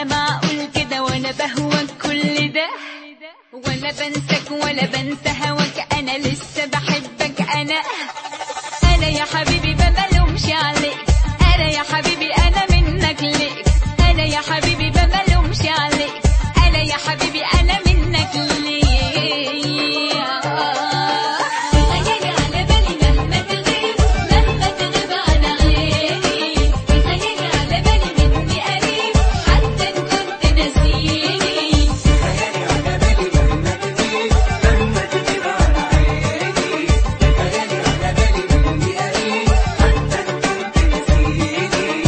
بقى معقول كده وانا بهوك كل ده ولا بنساك ولا بنسى هواك انا لسه بحبك انا انا يا حبيبي ما بلومش عليك انا يا حبيبي انا منك ليك انا يا حبيبي ما بلومش عليك انا يا حبيبي انا منك ليك تخيلي على بالي مهما تغيب مهما تغيب عن عيني تخيلي على بالي مني قريب حتى ان كنت ناسيني خيالي على بالي مهما تغيب مهما تغيب عن عيني خيالي على بالي مني قريب حتى إن كنت نسيني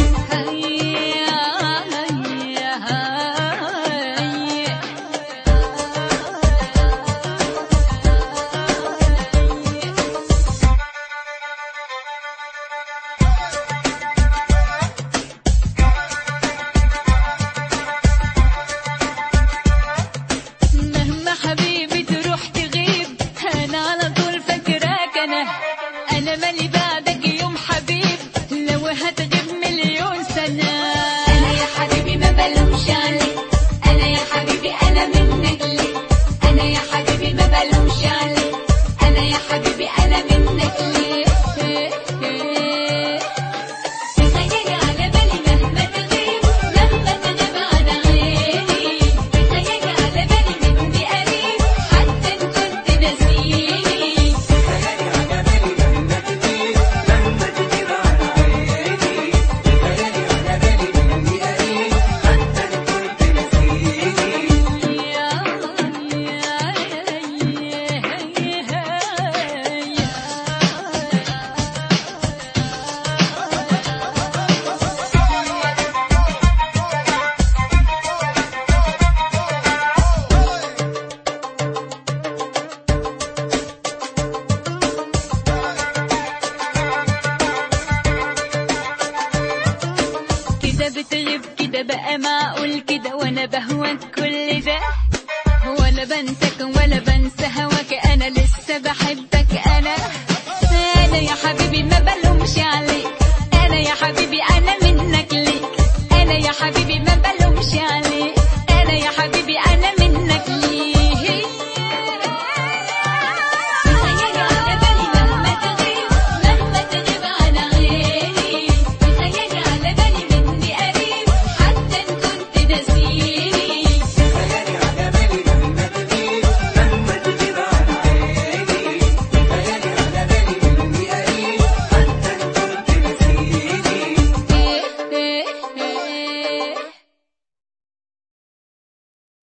مهما حبيبي تروح تغيب انا على طول فاكراك انا انا مالي بعدك يوم حبيب لو هتغيب مليون سنة انا يا حبيبي ما بلومش عليك انا يا حبيبي انا منك ليك انا يا حبيبي ما بلومش عليك انا يا حبيبي انا منك ليك تخيلي على بالي مهما تغيب مهما تغيب عن عيني تخيلي على بالي مني قريب حتى ان كنت ناسيني خيالي على بالي مهما تغيب مهما تغيب عن عيني خيالي على بالي مني قريب حتى إن كنت نسيني كده بتغيب كده بقى معقول كده وانا بهواك كل ده ولا بنساك ولا بنسى هواك انا لسه بحبك انا انا يا حبيبي ما بلومش عليك انا يا حبيبي انا منك ليك انا يا حبيبي ما بلومش